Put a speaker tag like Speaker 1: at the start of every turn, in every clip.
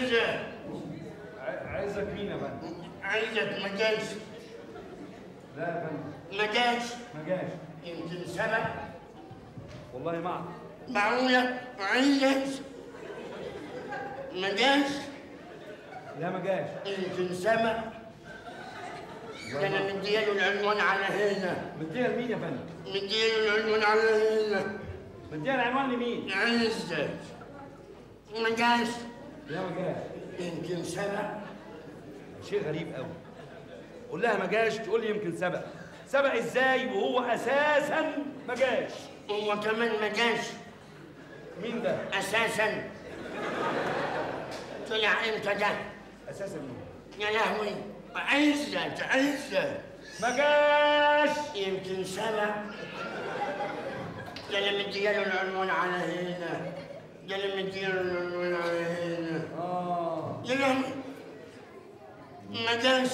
Speaker 1: عزة
Speaker 2: ع- عايزك مين يا فندم؟
Speaker 1: عزة ما جاش
Speaker 2: لا يا فندم
Speaker 1: ما جاش
Speaker 2: ما جاش
Speaker 1: يمكن سبق
Speaker 2: والله ما اعرف
Speaker 1: معقولة عزة ما جاش
Speaker 2: لا ما جاش
Speaker 1: يمكن سبق ده انا مديله العنوان على هنا
Speaker 2: مديها لمين يا فندم؟
Speaker 1: مديله العنوان على هنا
Speaker 2: مديها العنوان لمين؟
Speaker 1: عزة ما جاش
Speaker 2: لا ما جاش
Speaker 1: يمكن سبق
Speaker 2: شيء غريب قوي قول لها ما جاش تقول لي يمكن سبق سبق ازاي وهو اساسا ما جاش
Speaker 1: هو كمان ما جاش
Speaker 2: مين ده؟
Speaker 1: اساسا طلع امتى ده
Speaker 2: اساسا مين؟
Speaker 1: يا لهوي عزة عزة
Speaker 2: ما جاش
Speaker 1: يمكن سبق ده اللي مديله العنوان على هنا ده اللي مديله العنوان على هنا
Speaker 2: اه
Speaker 1: يا لهوي ما جاش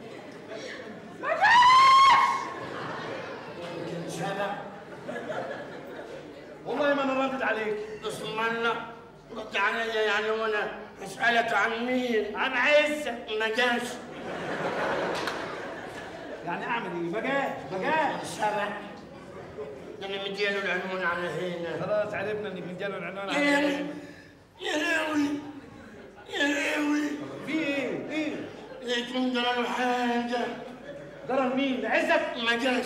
Speaker 1: يمكن سبق
Speaker 2: والله ما انا ردت عليك
Speaker 1: اسم الله رد علي يعني وانا اسالك عن مين
Speaker 2: عن عزة
Speaker 1: ما جاش
Speaker 2: يعني اعمل ايه؟ ما جاش ما جاش
Speaker 1: سبق ده انا مديله العنوان على هنا
Speaker 2: خلاص عرفنا انك مديله العنوان
Speaker 1: يا
Speaker 2: على
Speaker 1: لهوي يا لهوي يا لهوي
Speaker 2: في ايه؟ ايه؟
Speaker 1: يكون جرى له حاجه
Speaker 2: ضرر مين؟ لعزت؟
Speaker 1: ما جاش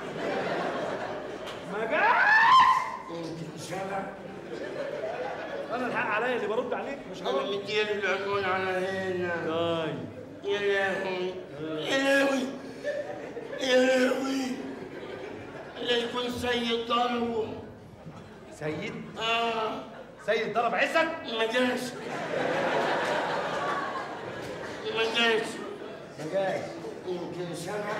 Speaker 2: ما جاش
Speaker 1: يمكن سبق
Speaker 2: انا الحق عليا اللي برد عليك مش
Speaker 1: انا
Speaker 2: غلط
Speaker 1: مديله العنوان على هنا
Speaker 2: طيب
Speaker 1: يا لهوي يا لهوي يا لهوي لا يكون سيد ضربه
Speaker 2: سيد
Speaker 1: اه
Speaker 2: سيد ضرب عزت
Speaker 1: ما جاش ما جاش
Speaker 2: ما جاش
Speaker 1: يمكن سنة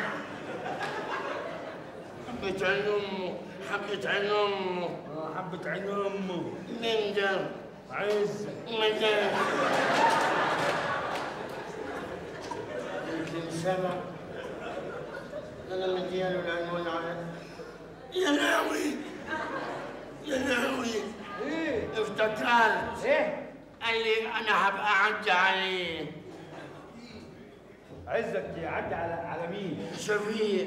Speaker 1: حبة عين أمه حبة عين أمه
Speaker 2: اه حبة عين امه
Speaker 1: مين ده؟
Speaker 2: عز
Speaker 1: ما جاش يمكن سنة أنا مدياله العنوان على يا لهوي يا لهوي
Speaker 2: ايه؟
Speaker 1: افتكرت
Speaker 2: ايه؟
Speaker 1: قال لي أنا هبقى أعدي عليه
Speaker 2: عزت يعدي على على مين؟
Speaker 1: شفيق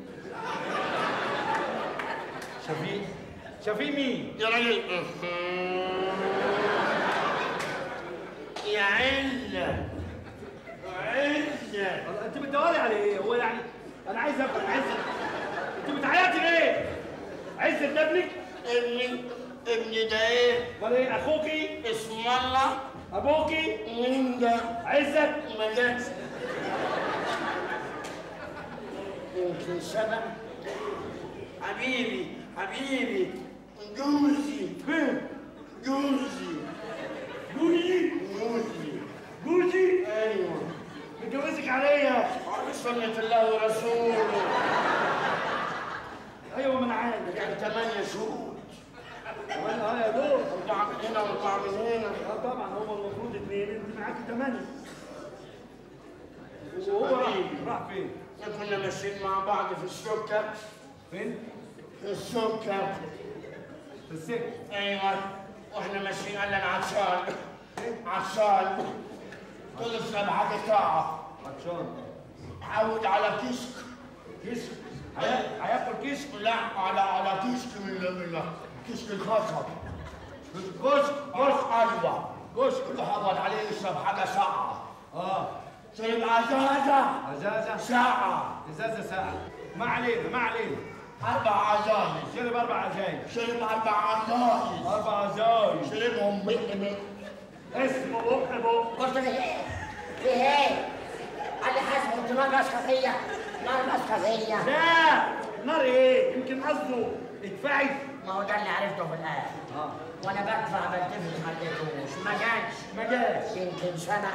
Speaker 2: شفيق شفيق مين؟
Speaker 1: يا راجل يا عزة عزة
Speaker 2: والله انت بتدوري على ايه؟ هو يعني انا عايز افهم عزت انت بتعيطي ليه؟ عزت ده ابنك؟
Speaker 1: ابني ابني ده ايه؟
Speaker 2: ولا ايه اخوكي؟
Speaker 1: اسم الله
Speaker 2: ابوكي؟
Speaker 1: مين ده؟
Speaker 2: عزت؟
Speaker 1: ما جاش يمكن سبق حبيبي حبيبي جوزي
Speaker 2: فين؟
Speaker 1: جوزي
Speaker 2: جوزي؟
Speaker 1: جوزي
Speaker 2: جوزي؟
Speaker 1: ايوه
Speaker 2: متجوزك عليا
Speaker 1: على سنة الله ورسوله
Speaker 2: ايوه ما انا عارف
Speaker 1: كان ثمانية شهور
Speaker 2: كمان اه يا دور
Speaker 1: أربعة من هنا وأربعة من هنا
Speaker 2: اه طبعا هو المفروض اثنين انت معاكي ثمانية وهو راح
Speaker 1: حبيبي.
Speaker 2: راح فين؟
Speaker 1: كنا ماشيين مع بعض في السكة
Speaker 2: فين؟
Speaker 1: في السكة
Speaker 2: في السجن
Speaker 1: أيوة وإحنا ماشيين قال لي أنا عطشان عطشان طول اشرب حاجة ساعة
Speaker 2: عطشان
Speaker 1: عود على كشك
Speaker 2: كشك هيا- هياكل كشك
Speaker 1: لا على على كشك من من كشك الخشب
Speaker 2: كشك
Speaker 1: كشك أيوة كشك اللي حضر عليه يشرب حاجة ساعة
Speaker 2: اه
Speaker 1: شرب عزازة
Speaker 2: ازازه
Speaker 1: ساعة
Speaker 2: ازازه ساعه ما علينا ما علينا
Speaker 1: أربع عزايز
Speaker 2: شرب اربع عزايز
Speaker 1: شرب أربع عزايز
Speaker 2: اربع عزايز
Speaker 1: شربهم بق بق
Speaker 2: اسمه بق بق
Speaker 3: قلت له ايه؟ في ايه؟ قال لي حاسب قلت له نار ماسكه فيا نار ماسكه فيا
Speaker 2: لا نار ايه يمكن قصده ادفعي
Speaker 3: ما هو ده اللي عرفته في الاخر
Speaker 2: اه
Speaker 3: وانا بدفع بلتفت ما لقيتوش ما جاش
Speaker 2: ما جاش
Speaker 3: يمكن سنه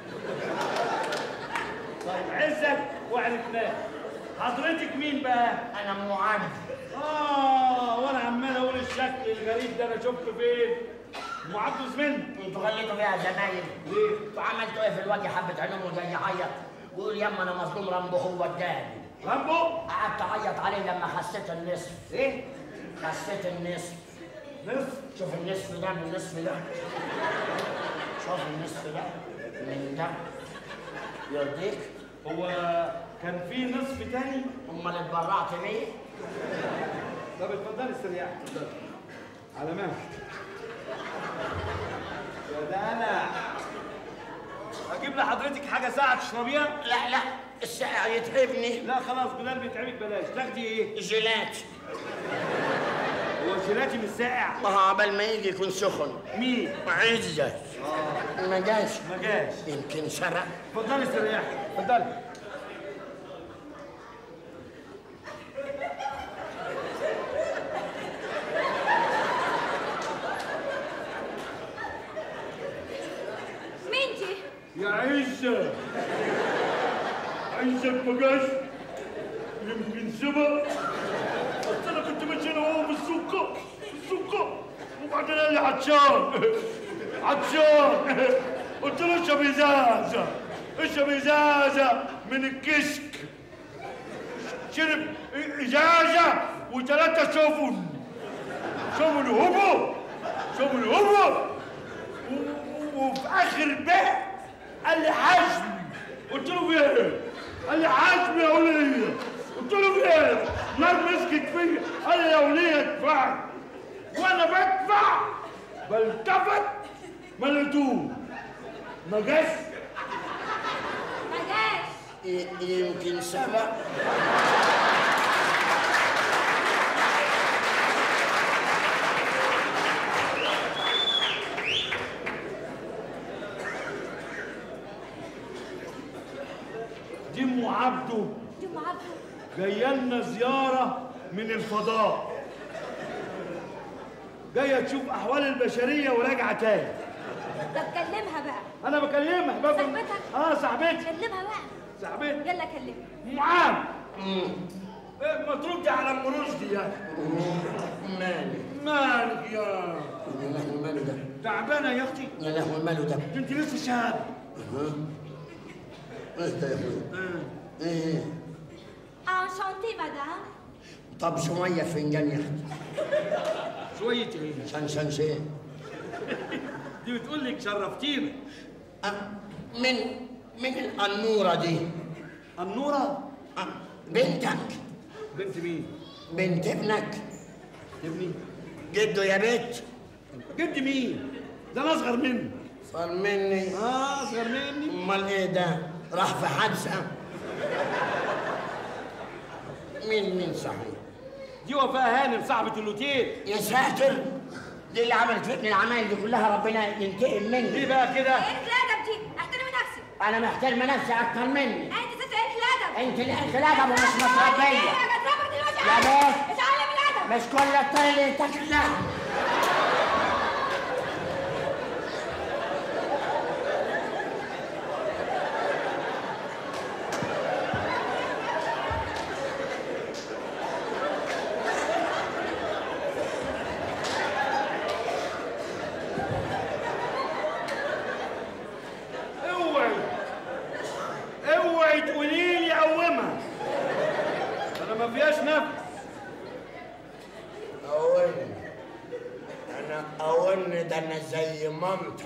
Speaker 2: طيب عزت وعرفناه حضرتك مين بقى؟
Speaker 1: انا ام علي
Speaker 2: اه وانا عمال اقول الشكل الغريب ده انا شفته فين؟ ام عبد زمن
Speaker 3: انتوا غليتوا فيها زمايل
Speaker 2: ليه؟
Speaker 3: انتوا عملتوا ايه في الوجه حبه عينهم وجاي يعيط ويقول يما انا مظلوم رامبو هو اداني
Speaker 2: رامبو؟
Speaker 3: قعدت اعيط عليه لما خسيت النصف
Speaker 2: ايه؟
Speaker 3: خسيت النصف
Speaker 2: نصف
Speaker 3: شوف النصف ده من النصف ده شوف النصف ده
Speaker 1: كده يرضيك
Speaker 2: هو كان في نصف تاني
Speaker 1: امال اتبرعت ليه
Speaker 2: طب اتفضلي استريحي اتفضلي على مهلك يا ده انا اجيب لحضرتك حاجه ساعه تشربيها
Speaker 1: لا لا الساعة يتعبني
Speaker 2: لا خلاص بلال بيتعبك بلاش تاخدي ايه
Speaker 1: جيلات
Speaker 2: هو جيلاتي مش ساقع
Speaker 1: ما هو عبال ما يجي يكون سخن
Speaker 2: مين
Speaker 1: عزة ما جاش
Speaker 2: ما جاش
Speaker 1: يمكن سرق
Speaker 2: اتفضلي استريحي اتفضلي
Speaker 4: مين دي؟
Speaker 2: يا عزة عزة بقاش يمكن سبق بس انا كنت ماشي انا وهو في السوق في السوق وبعدين قال لي عطشان عطشان قلت له اشرب ازازة اشرب ازازة من الكشك شرب ازازة وثلاثة سفن سفن هبو سفن هبو و- وفي اخر بيت قال لي حجم قلت له في ايه؟ قال لي حجم يا وليه قلت له في ايه؟ نار مسكت فيا قال لي يا وليه ادفعي وانا بدفع بلتفت ما لقيتوه ما جاش
Speaker 4: ما جاش
Speaker 1: ي- يمكن سبق
Speaker 2: دي ام عبده
Speaker 4: دي ام عبده
Speaker 2: جايه لنا زياره من الفضاء جايه تشوف احوال البشريه وراجعه تاني
Speaker 4: طب كلمها بقى
Speaker 2: انا بكلمها بفهم
Speaker 4: صاحبتك؟
Speaker 2: اه صاحبتي
Speaker 4: كلمها بقى
Speaker 2: صاحبتي
Speaker 4: يلا كلمها
Speaker 2: معاذ إيه ما تردي على ام رشدي يا
Speaker 1: مالي
Speaker 2: مالك يا
Speaker 1: يا لهوي ماله ده
Speaker 2: تعبانه يا اختي
Speaker 1: يا لهوي ماله ده
Speaker 2: انت لسه شاب
Speaker 1: ايه ده يا اخويا ايه
Speaker 4: انشانتي مدام
Speaker 1: طب شوية فنجان يا اختي
Speaker 2: شويه ايه
Speaker 1: شان شان شان
Speaker 2: دي بتقول لك شرفتينا
Speaker 1: أه، من من النورة دي
Speaker 2: النوره
Speaker 1: أه، بنتك
Speaker 2: بنت مين
Speaker 1: بنت ابنك
Speaker 2: ابني
Speaker 1: جده يا بيت
Speaker 2: جد مين ده انا اصغر منه
Speaker 1: صار مني
Speaker 2: اه اصغر مني
Speaker 1: امال ايه ده راح في حادثة مين مين صحيح
Speaker 2: دي وفاء هانم صاحبه الاوتيل
Speaker 1: يا ساتر دي اللي عملت فتني العمايل دي كلها ربنا ينتقم
Speaker 2: ليه
Speaker 1: مني
Speaker 2: بقى كده
Speaker 4: ايه الادب دي احترمي نفسك
Speaker 1: انا محترمه نفسي اكتر مني
Speaker 4: انت ست ايه الادب
Speaker 1: انت اللي انت الادب ومش متربيه
Speaker 4: انا بضربك دلوقتي
Speaker 1: يا
Speaker 4: عادي.
Speaker 1: بيه.
Speaker 4: اتعلم الادب
Speaker 1: مش كل الطير اللي يتاكل لحم
Speaker 2: اوعي اوعي تقولي لي قومها انا ما فيهاش نفس
Speaker 1: قومني انا قومني ده انا زي مامتك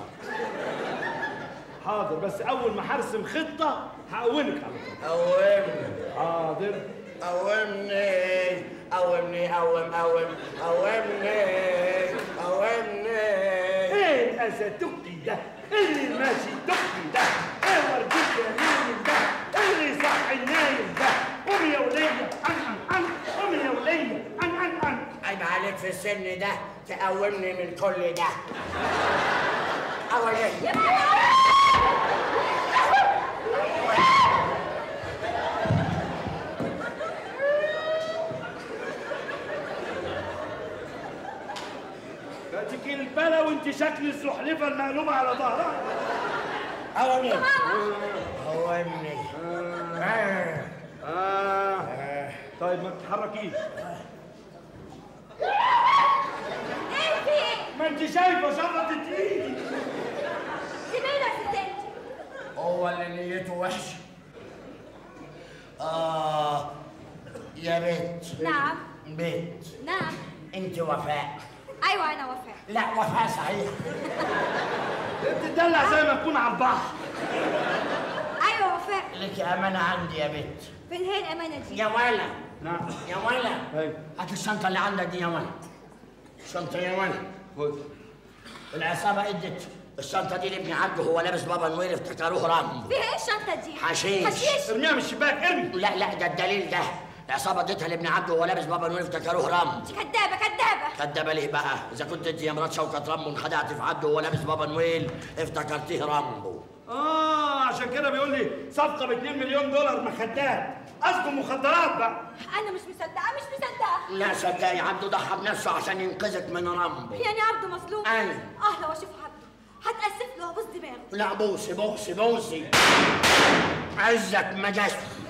Speaker 2: حاضر بس اول ما هرسم خطه هقومك على طول
Speaker 1: قومني
Speaker 2: حاضر
Speaker 1: قومني قومني قوم قوم قومني قومني
Speaker 2: ايه الاساتوكي ده اللي ماشي توكي ده ايه ورديك يا نايم ده اللي صح النايم ده قومي يا وليه ان ان ان قومي يا وليه ان ان ان
Speaker 1: عيب عليك في السن ده تقومني من كل ده أولي
Speaker 2: فاتك البلا وانت شكل السحلفه المقلوبه على ظهرها
Speaker 1: أولي قومني آه.
Speaker 2: آه. طيب ما تتحركيش
Speaker 4: ايه في ايه؟
Speaker 2: ما انت شايفه شفطت ايدي
Speaker 4: سيبينا يا ست انت
Speaker 1: هو اللي نيته وحشة آه يا بنت
Speaker 4: نعم
Speaker 1: بنت
Speaker 4: نعم
Speaker 1: أنت وفاء
Speaker 4: ايوه انا وفاء
Speaker 1: لا وفاء صحيح
Speaker 2: بتدلع زي ما تكون على البحر
Speaker 4: ايوه وفاء
Speaker 1: لك امانه عندي يا بنت
Speaker 4: فين هي الامانه دي
Speaker 1: يا ولا
Speaker 2: نعم
Speaker 1: يا ولا
Speaker 2: ايوه
Speaker 1: هات الشنطه اللي عندك دي يا ولا الشنطه يا ولا
Speaker 2: خد
Speaker 1: العصابه ادت الشنطه دي لابن عبده هو لابس بابا نوير افتكروه رامبو
Speaker 4: فيها ايه الشنطه دي
Speaker 1: حشيش.
Speaker 4: حشيش
Speaker 2: ارميها من الشباك ارمي
Speaker 1: لا لا ده الدليل ده العصابه اديتها لابن عبده وهو لابس بابا نوير افتكروه رامبو
Speaker 4: دي كدابه كدابه
Speaker 1: كدابه ليه بقى؟ إذا كنت أنت يا مرات شوكة رامبو انخدعت في عبده وهو لابس بابا نويل افتكرتيه رامبو.
Speaker 2: اه عشان كده بيقول لي صفقه ب 2 مليون دولار مخدات قصده مخدرات بقى
Speaker 4: انا مش مصدقه مش مصدقه
Speaker 1: لا صدقني عبده ضحى بنفسه عشان ينقذك من رامبو.
Speaker 4: يعني عبده مظلوم
Speaker 1: أيوة.
Speaker 4: اه لو اشوف عبده هتاسف له وابوس دماغه
Speaker 1: لا بوسي بوسي بوسي. عزك ما جاش